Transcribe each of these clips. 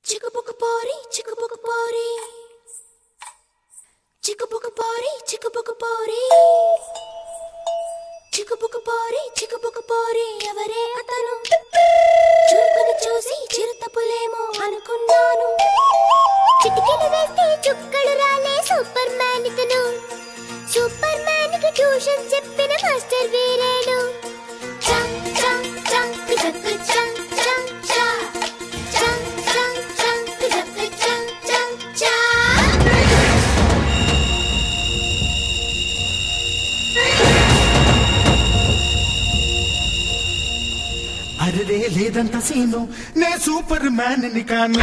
చిక్కుపుకు పోరి చిక్కుపుకు పోరి చిక్కుపుకు పోరి చిక్కుపుకు పోరి చిక్కుపుకు పోరి చిక్కుపుకు పోరి ఎవరే అతను చురుకును చూసి చిరుతపులేమో అనుకున్నాను చిటికెలు వేస్తే చుక్కలు రాలే సూపర్ మ్యాన్ ఇతను సూపర్ మ్యాన్ కి ట్యూషన్ చెప్పిన మాస్టర్ వీరేను చం చం చం పిజక్ చం చం చా చం చం చం పిజక్ చం చం చా అరే లేదంట సీను నే సూపర్ మ్యాన్ ని కాను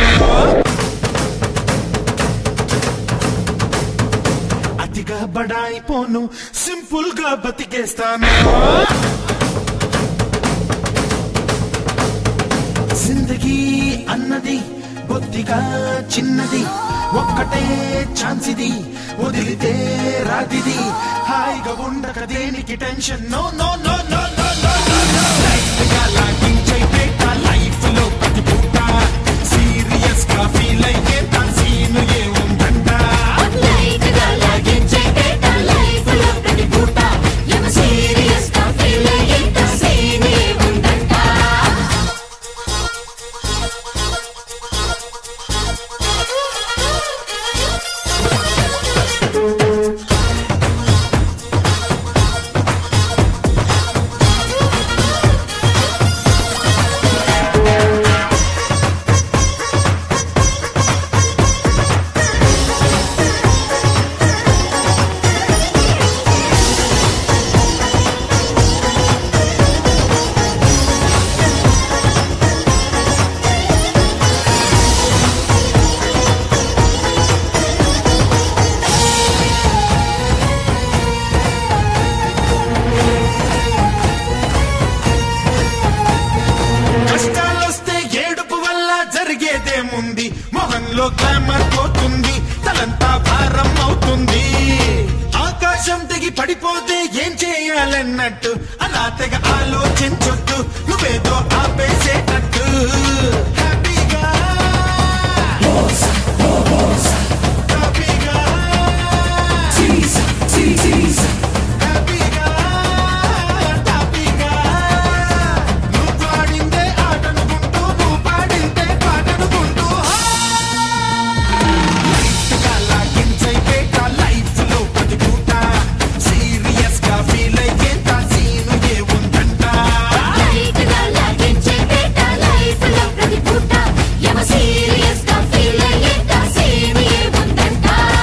అతిగా బడాయిపోను సింపుల్ గా బతికేస్తాను జిందగీ అన్నది బొత్తిగా చిన్నది ఒక్కటే ఛాన్స్ ఇది వదిలితే రాతిది హాయిగా ఉండక దేనికి tension no no no no no no life గా లాగించే పేట లైఫ్ లో ప్రతి పూట సీరియస్ గా ఫీల్ అయ్యే తా సీను ఏ ఉందంట లైట్ గా లాగించే పేట లైఫ్ లో ప్రతి పూట యమ సీరియస్ గా ఫీల్ అయ్యేంత సీనే ఉందంట కష్టాలొస్తే ఏడుపు వల్ల జరిగేదేముంది మొహంలో గ్లామర్ పోతుంది తలంతా భారం అవుతుంది ఆకాశం తెగి పడిపోతే ఏం చేయాలన్నట్టు అలా తెగ ఆలోచించొద్దు నువ్వేదో ఆపేసేటట్టు హ్యాపీగా హ్యాపీగా హ్యాపీగా హ్యాపీగా నువ్వు పాడిందే ఆటనుకుంటూ నువ్వు పాడిందే పాటనుకుంటూ లైట్గా లాగించే పేట లైఫ్ లో ప్రతి పూట సీరియస్ గా ఫీల్ అయ్యేంత సీను ఏ ఉందంట లైట్ గా లాగించే పేట లైఫ్ లో ప్రతి పూట యమ సీరియస్ గా ఫీల్ అయ్యేంత సీనే ఉందంట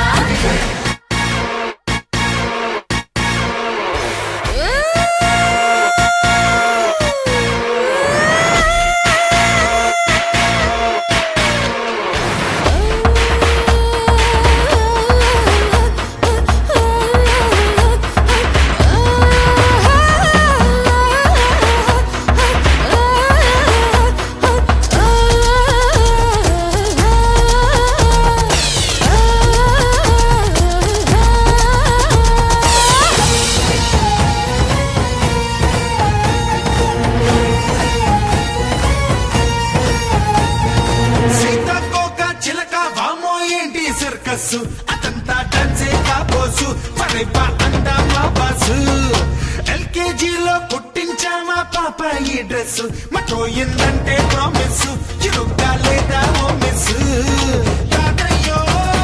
సీతాకోక చిలక వామో ఏంటి సర్కస్ అతంతా డాన్సే కాబోసు పరైపా అందా మా బాసు ఎల్కేజీలో కుట్టించామా పాప ఈ డ్రెస్ మటోయిందంటే ప్రామిస్ చిరుగ్గా లేదా ఓ మిస్ తాతయ్యో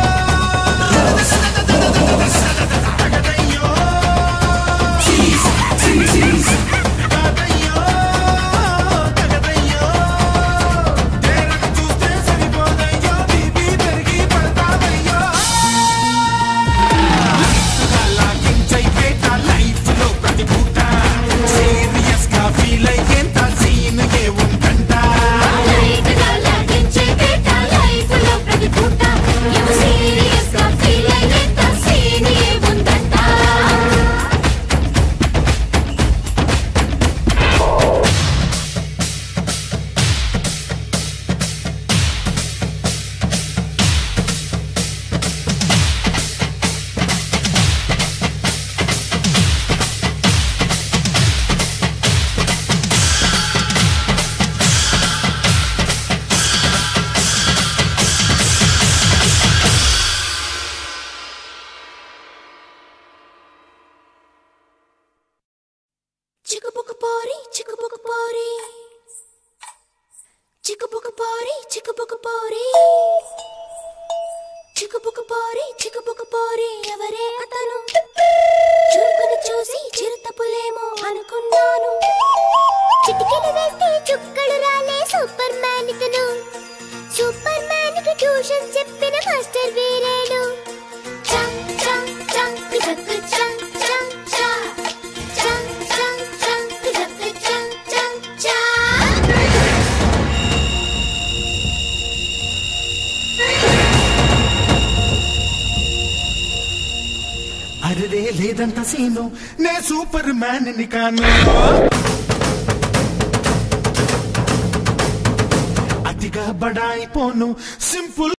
తగదయ్యో తాతయ్యో తగదయ్యో తేరను చూస్తే సరిపోదయ్యో బీపీ పెరిగి పడతావయ్యో లైఫ్గా లాగించై పేట లైఫ్ లో ప్రతి పూట సీరియస్ గా ఫీల్ అయ్యేంత సీన్ ఏ ఉందంట పోరి చిక్కుబుకు పోరి చిక్కుబుకు పోరి చిక్కుబుకు పోరి ఎవరే అతను చురుకుని చూసి చిరుతపులేమో అనుకున్నాను చిటికెలు వేస్తే చుక్కలు రాలే సూపర్ మ్యాన్ ఇతను సూపర్ మ్యాన్ కి ట్యూషన్ చెప్పిన మాస్టర్ వీరేను చం చం చం కిజక్ చం చం చా చం చం చం కిజక్ చం చం చా అరే లేదంట సీను నే సూపర్ మ్యాన్ ని కాను అతిగా బడాయిపోను సింపుల్